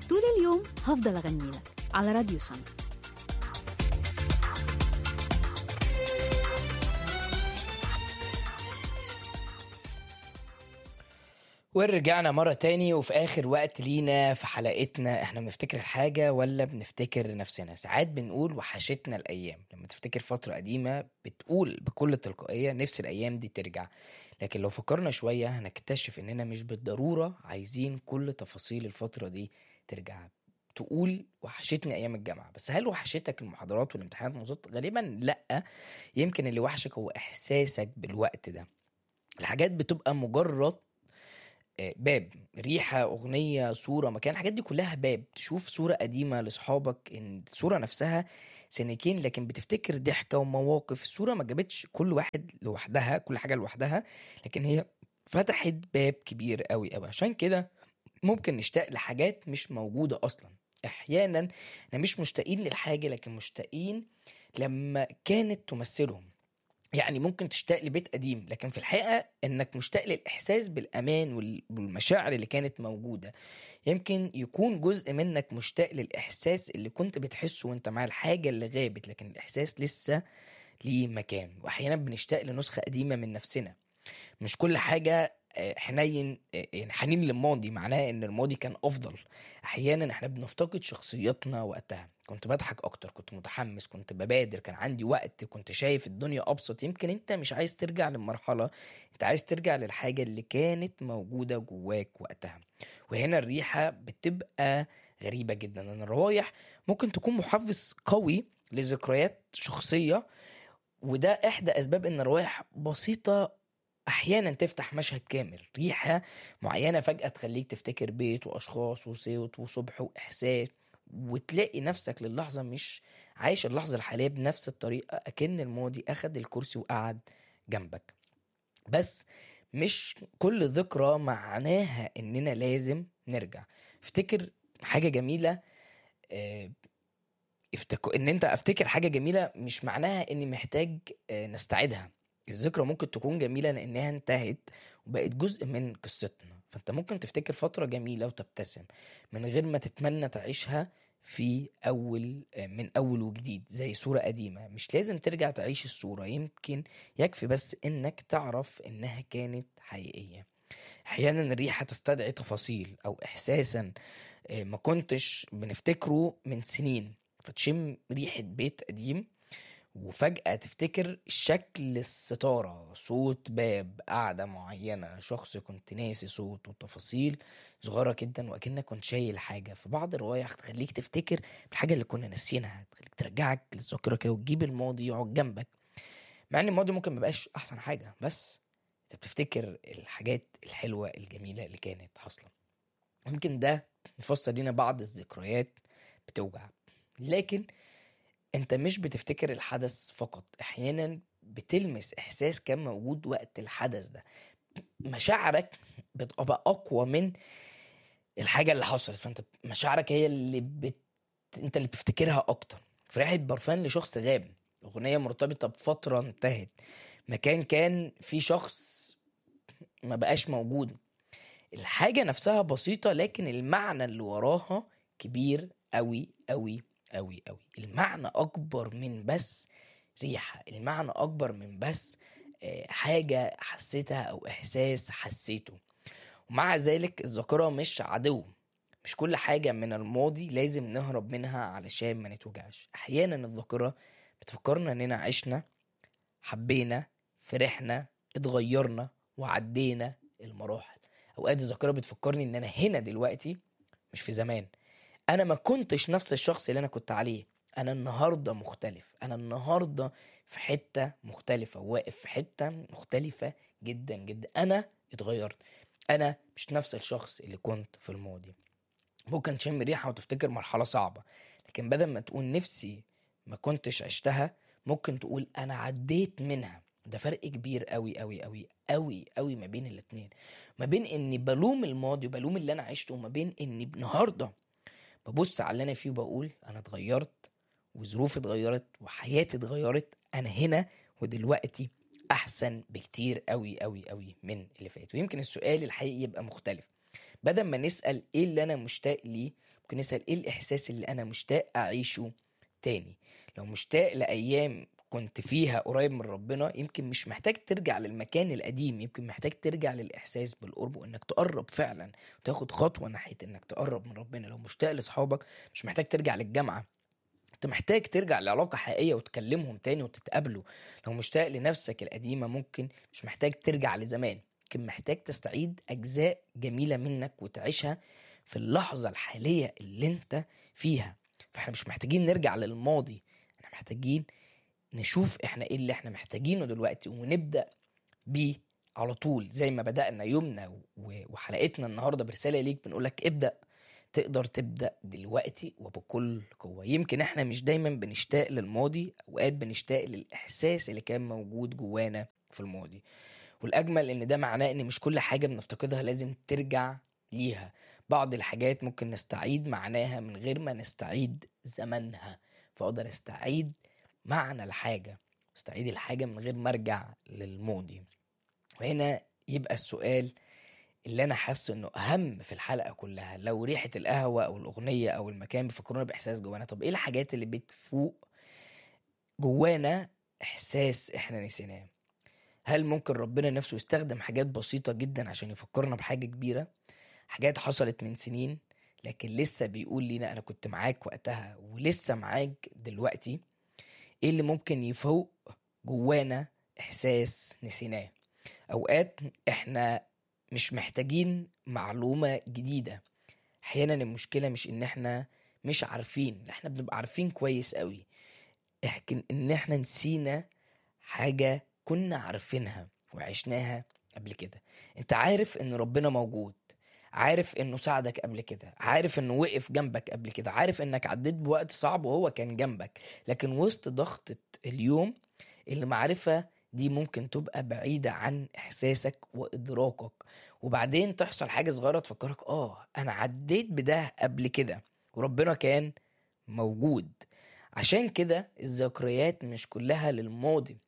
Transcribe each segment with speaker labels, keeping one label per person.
Speaker 1: طول اليوم هفضل أغني لك على راديو سما
Speaker 2: ورجعنا مرة تاني وفي آخر وقت لينا في حلقتنا احنا بنفتكر الحاجة ولا بنفتكر نفسنا ساعات بنقول وحشتنا الأيام لما تفتكر فترة قديمة بتقول بكل تلقائية نفس الأيام دي ترجع لكن لو فكرنا شوية هنكتشف إننا مش بالضرورة عايزين كل تفاصيل الفترة دي ترجع تقول وحشتني أيام الجامعة بس هل وحشتك المحاضرات والامتحانات والموظفات غالبا لأ يمكن اللي وحشك هو إحساسك بالوقت ده الحاجات بتبقى مجرد آه، باب ريحة أغنية صورة مكان الحاجات دي كلها باب تشوف صورة قديمة لأصحابك إن الصورة نفسها سنتين لكن بتفتكر ضحكة ومواقف الصورة ما جابتش كل واحد لوحدها كل حاجة لوحدها لكن هي فتحت باب كبير قوي قوي عشان كده ممكن نشتاق لحاجات مش موجودة أصلا أحيانا احنا مش مشتاقين للحاجة لكن مشتاقين لما كانت تمثلهم يعني ممكن تشتاق لبيت قديم لكن في الحقيقة انك مشتاق للاحساس بالامان وال- والمشاعر اللي كانت موجودة يمكن يكون جزء منك مشتاق للاحساس اللي كنت بتحسه وانت مع الحاجة اللي غابت لكن الاحساس لسه ليه مكان واحيانا بنشتاق لنسخة قديمة من نفسنا مش كل حاجة آه، حنين آه، يعني حنين للماضي معناه ان الماضي كان افضل احيانا احنا بنفتقد شخصياتنا وقتها كنت بضحك اكتر كنت متحمس كنت ببادر كان عندي وقت كنت شايف الدنيا ابسط يمكن انت مش عايز ترجع للمرحله انت عايز ترجع للحاجه اللي كانت موجوده جواك وقتها وهنا الريحه بتبقى غريبه جدا ان الروايح ممكن تكون محفز قوي لذكريات شخصيه وده احدى اسباب ان الروايح بسيطه احيانا تفتح مشهد كامل ريحه معينه فجاه تخليك تفتكر بيت واشخاص وصوت وصبح واحساس وتلاقي نفسك للحظه مش عايش اللحظه الحاليه بنفس الطريقه اكن الماضي اخد الكرسي وقعد جنبك بس مش كل ذكرى معناها اننا لازم نرجع افتكر حاجه جميله آه، افتك... ان انت افتكر حاجه جميله مش معناها اني محتاج آه، نستعيدها الذكرى ممكن تكون جميله لانها انتهت وبقت جزء من قصتنا فانت ممكن تفتكر فتره جميله وتبتسم من غير ما تتمنى تعيشها في اول آه، من اول وجديد زي صوره قديمه مش لازم ترجع تعيش الصوره يمكن يكفي بس انك تعرف انها كانت حقيقيه احيانا الريحه تستدعي تفاصيل او احساسا آه، ما كنتش بنفتكره من سنين فتشم ريحة بيت قديم وفجأة تفتكر شكل الستارة صوت باب قعدة معينة شخص كنت ناسي صوت وتفاصيل صغيرة جدا وأكنك كنت شايل حاجة في بعض الروايح تخليك تفتكر الحاجة اللي كنا ناسينها تخليك ترجعك للذاكرة كده وتجيب الماضي يقعد جنبك مع ان الماضي ممكن مبقاش أحسن حاجة بس انت بتفتكر الحاجات الحلوة الجميلة اللي كانت حاصلة يمكن ده يفسر لنا بعض الذكريات بتوجع لكن انت مش بتفتكر الحدث فقط احيانا بتلمس احساس كان موجود وقت الحدث ده مشاعرك بتبقى اقوى من الحاجه اللي حصلت فانت مشاعرك هي اللي بت... انت اللي بتفتكرها اكتر في ريحه برفان لشخص غاب اغنيه مرتبطه بفتره انتهت مكان كان فيه شخص ما بقاش موجود الحاجه نفسها بسيطه لكن المعنى اللي وراها كبير قوي قوي قوي قوي المعنى اكبر من بس ريحه المعنى اكبر من بس آه، حاجه حسيتها او احساس حسيته ومع ذلك الذاكره مش عدو مش كل حاجه من الماضي لازم نهرب منها علشان ما نتوجعش احيانا الذاكره بتفكرنا اننا عشنا حبينا فرحنا اتغيرنا وعدينا المراحل اوقات الذاكره بتفكرني ان انا هنا دلوقتي مش في زمان انا ما كنتش نفس الشخص اللي انا كنت عليه انا النهارده مختلف انا النهارده في حته مختلفه واقف في حته مختلفه جدا جدا انا اتغيرت انا مش نفس الشخص اللي كنت في الماضي ممكن تشم ريحه وتفتكر مرحله صعبه لكن بدل ما تقول نفسي ما كنتش عشتها ممكن تقول انا عديت منها ده فرق كبير قوي قوي قوي قوي قوي ما بين الاتنين ما بين اني بلوم الماضي وبلوم اللي انا عشته وما بين اني النهارده ببص على اللي انا فيه وبقول انا اتغيرت وظروفي اتغيرت وحياتي اتغيرت انا هنا ودلوقتي احسن بكتير قوي قوي قوي من اللي فات ويمكن السؤال الحقيقي يبقى مختلف بدل ما نسال ايه اللي انا مشتاق ليه ممكن نسال ايه الاحساس اللي انا مشتاق اعيشه تاني لو مشتاق لايام كنت فيها قريب من ربنا يمكن مش محتاج ترجع للمكان القديم يمكن محتاج ترجع للاحساس بالقرب وانك تقرب فعلا وتاخد خطوه ناحيه انك تقرب من ربنا لو مشتاق لاصحابك مش محتاج ترجع للجامعه انت محتاج ترجع لعلاقة حقيقية وتكلمهم تاني وتتقابلوا لو مشتاق لنفسك القديمة ممكن مش محتاج ترجع لزمان يمكن محتاج تستعيد أجزاء جميلة منك وتعيشها في اللحظة الحالية اللي انت فيها فاحنا مش محتاجين نرجع للماضي احنا محتاجين نشوف احنا ايه اللي احنا محتاجينه دلوقتي ونبدأ بيه على طول زي ما بدأنا يومنا و- وحلقتنا النهاردة برسالة ليك بنقولك ابدأ تقدر تبدأ دلوقتي وبكل قوة يمكن احنا مش دايما بنشتاق للماضي اوقات بنشتاق للإحساس اللي كان موجود جوانا في الماضي والأجمل ان ده معناه ان مش كل حاجة بنفتقدها لازم ترجع ليها بعض الحاجات ممكن نستعيد معناها من غير ما نستعيد زمنها فأقدر استعيد معنى الحاجة استعيد الحاجة من غير ما ارجع للماضي وهنا يبقى السؤال اللي انا حاسه انه اهم في الحلقه كلها لو ريحه القهوه او الاغنيه او المكان بيفكرونا باحساس جوانا طب ايه الحاجات اللي بتفوق جوانا احساس احنا نسيناه هل ممكن ربنا نفسه يستخدم حاجات بسيطه جدا عشان يفكرنا بحاجه كبيره حاجات حصلت من سنين لكن لسه بيقول لينا انا كنت معاك وقتها ولسه معاك دلوقتي ايه اللي ممكن يفوق جوانا احساس نسيناه اوقات احنا مش محتاجين معلومة جديدة احيانا المشكلة مش ان احنا مش عارفين لا احنا بنبقى عارفين كويس قوي لكن ان احنا نسينا حاجة كنا عارفينها وعشناها قبل كده انت عارف ان ربنا موجود عارف انه ساعدك قبل كده عارف انه وقف جنبك قبل كده عارف انك عديت بوقت صعب وهو كان جنبك لكن وسط ضغطة اليوم المعرفة دي ممكن تبقى بعيدة عن إحساسك وإدراكك وبعدين تحصل حاجة صغيرة تفكرك آه أنا عديت بده قبل كده وربنا كان موجود عشان كده الذكريات مش كلها للماضي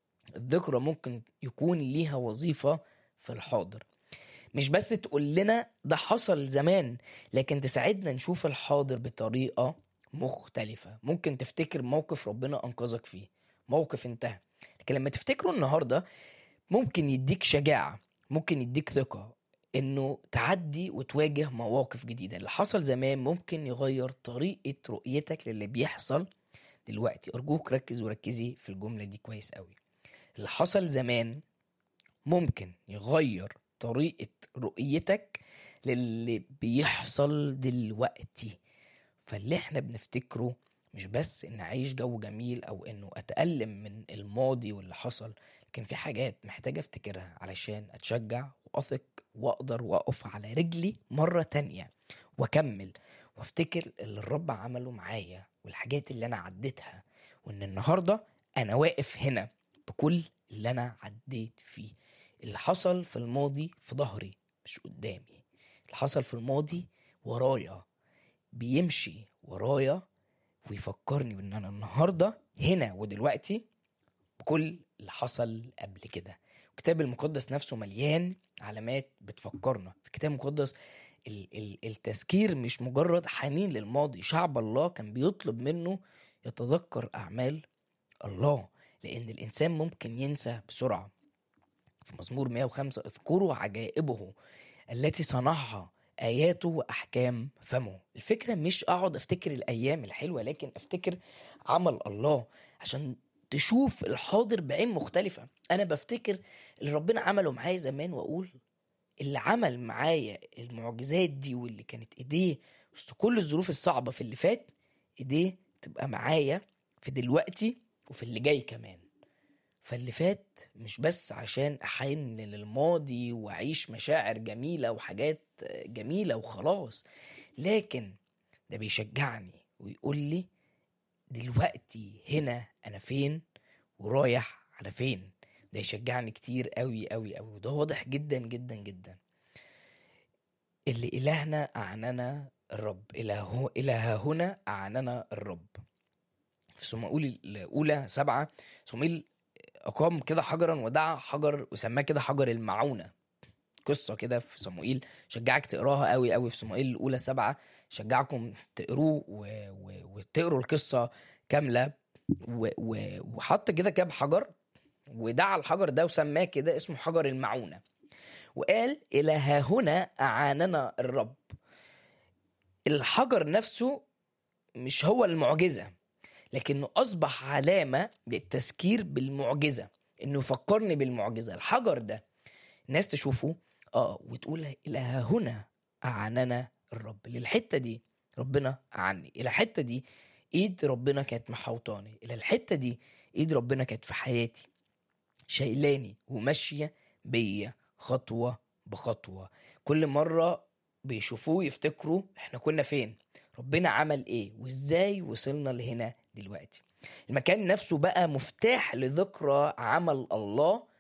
Speaker 2: الذكرى ممكن يكون ليها وظيفة في الحاضر مش بس تقول لنا ده حصل زمان لكن تساعدنا نشوف الحاضر بطريقة مختلفة ممكن تفتكر موقف ربنا أنقذك فيه موقف انتهى لكن لما تفتكره النهارده ممكن يديك شجاعه ممكن يديك ثقه انه تعدي وتواجه مواقف جديده اللي حصل زمان ممكن يغير طريقه رؤيتك للي بيحصل دلوقتي ارجوك ركز وركزي في الجمله دي كويس قوي اللي حصل زمان ممكن يغير طريقه رؤيتك للي بيحصل دلوقتي فاللي احنا بنفتكره مش بس ان اعيش جو جميل او انه اتألم من الماضي واللي حصل لكن في حاجات محتاج افتكرها علشان اتشجع واثق واقدر واقف على رجلي مرة تانية واكمل وافتكر اللي الرب عمله معايا والحاجات اللي انا عديتها وان النهاردة انا واقف هنا بكل اللي انا عديت فيه اللي حصل في الماضي في ظهري مش قدامي اللي حصل في الماضي ورايا بيمشي ورايا ويفكرني بان انا النهارده هنا ودلوقتي بكل اللي حصل قبل كده الكتاب المقدس نفسه مليان علامات بتفكرنا في الكتاب المقدس ال- ال- التذكير مش مجرد حنين للماضي شعب الله كان بيطلب منه يتذكر اعمال الله لان الانسان ممكن ينسى بسرعه في مزمور 105 اذكروا عجائبه التي صنعها اياته واحكام فمه الفكره مش اقعد افتكر الايام الحلوه لكن افتكر عمل الله عشان تشوف الحاضر بعين مختلفه انا بفتكر اللي ربنا عمله معايا زمان واقول اللي عمل معايا المعجزات دي واللي كانت ايديه وسط كل الظروف الصعبه في اللي فات ايديه تبقى معايا في دلوقتي وفي اللي جاي كمان فاللي فات مش بس عشان احن للماضي واعيش مشاعر جميله وحاجات جميله وخلاص لكن ده بيشجعني ويقول لي دلوقتي هنا انا فين ورايح على فين ده يشجعني كتير قوي قوي قوي وده واضح جدا جدا جدا اللي إلهنا أعننا الرب إله إله هنا أعننا الرب في صموئيل الأولى سبعة صموئيل أقام كده حجرا ودعا حجر وسماه كده حجر المعونة قصه كده في صموئيل شجعك تقراها قوي قوي في صموئيل الاولى سبعة شجعكم تقروه و... و... وتقروا القصه كامله و... و... وحط كده كاب حجر ودعا الحجر ده وسماه كده اسمه حجر المعونه وقال الى ها هنا اعاننا الرب الحجر نفسه مش هو المعجزه لكنه اصبح علامه للتذكير بالمعجزه انه يفكرني بالمعجزه الحجر ده الناس تشوفه اه وتقول الى ها هنا اعاننا الرب للحته دي ربنا اعني الى الحته دي ايد ربنا كانت محوطاني الى الحته دي ايد ربنا كانت في حياتي شايلاني وماشيه بيا خطوه بخطوه كل مره بيشوفوه يفتكروا احنا كنا فين ربنا عمل ايه وازاي وصلنا لهنا دلوقتي المكان نفسه بقى مفتاح لذكرى عمل الله